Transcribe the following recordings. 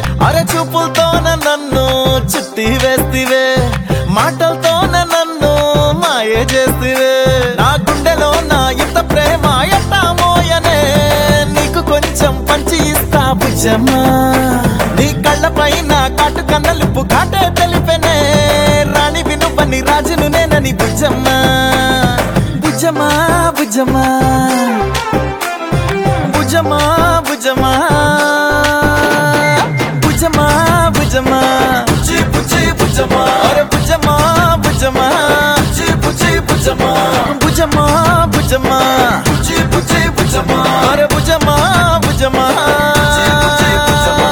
అరే చూపులతోన నన్ను చుట్టి వేస్తివే మాటలతోన నన్ను మాయ చేస్తివే నా గుండెలో నా ఇంత ప్రేమ ఎట్టామోయనే నీకు కొంచెం పంచి ఇస్తా బుజ్జమ్మా నీ కళ్ళపై నా కాటు కన్నలుపు కాటే తెలిపెనే రాణి వినుపని రాజును నేనని బుజ్జమ్మా బుజ్జమ్మా బుజ్జమ్మా భుజమా భుజమా భుజమా భుజమా బుజ్జి బుజ్జి భుజమా అరే భుజమా భుజమా బుజ్జి బుజ్జి భుజమా భుజమా భుజమా బుజ్జి బుజ్జి భుజమా అరే భుజమా భుజమా బుజ్జి బుజ్జి భుజమా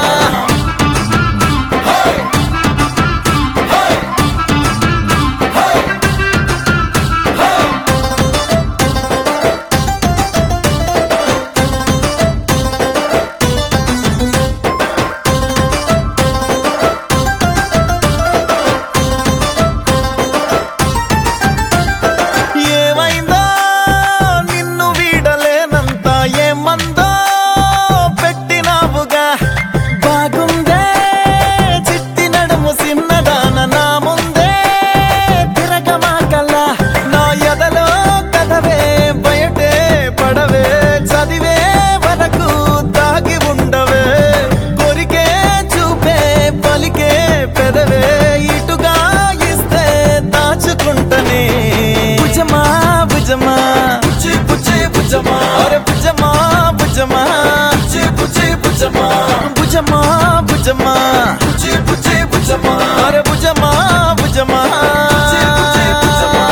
ఏమైందో నిన్ను వీడలేనంత ఏమందో పెట్టినావుగా బాగుందే చిట్టి నడుము సిన్నదాన నా ముందే తిరగమాకల్లా నా ఎదలో కదవే బయటే పడవే చదివే వరకు దాగి ఉండవే కొరికే చూపే పలికే పెదవే ఇటుగా ఇస్తే దాచుకుంటనే భుజమా భుజమా బుజ్జి బుజ్జి భుజమా అరే భుజమా భుజమా బుజ్జి బుజ్జి భుజమా భుజమా భుజమా బుజ్జి బుజ్జి భుజమా అరే భుజమా భుజమా బుజ్జి బుజ్జి భుజమా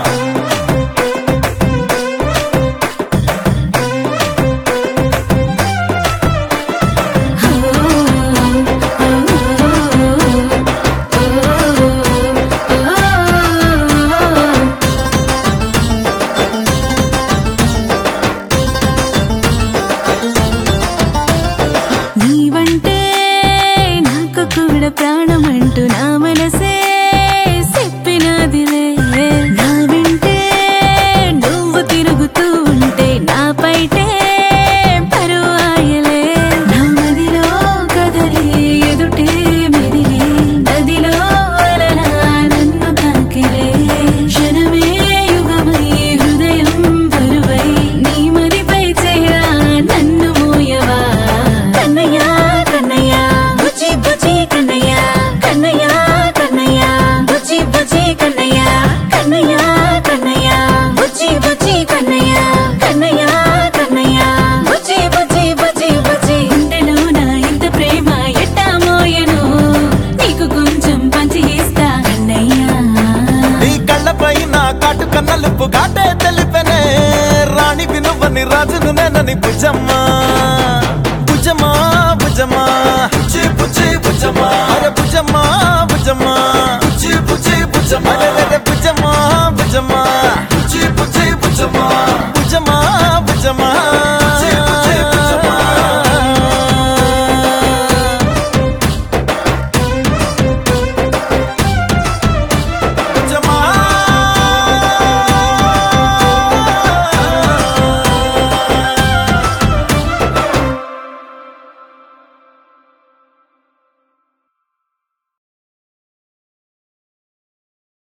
నీవంటే నాకు కూడా ప్రాణం అంటూ నా మనసే చెప్పినదిలే నా వింటే నువ్వు తిరుగుతూ ఉంటే నా పైటే పరువాయలే నా మదిలో కదలి ఎదుటే మెదిలి నదిలో అలలా నన్ను తాకిలే క్షణమే యుగమై హృదయం బరువై నీ మదిపై చేరా నన్ను మోయవా కన్నయ్య కన్నయ్య బుజ్జి బుజ్జి కన్నయ్య కన్నయ్య కన్నయ్య బుజ్జి బుజ్జి కన్నయ్య కన్నయ్య కన్నయ్య బుజ్జి బుజ్జి కన్నయ్య కన్నయ్య కన్నయ్య బుజ్జి బుజ్జి బుజ్జి బుజ్జి గుండెలో నా ఇంత ప్రేమ ఎట్టా మోయను నీకు కొంచెం పంచి ఇస్తా కన్నయ్య నీ కళ్ళపై నా కాటు కన్నలుపు కాటే తెలిపెనే రాణి వినువని రాజును నేనని భుజమ్మా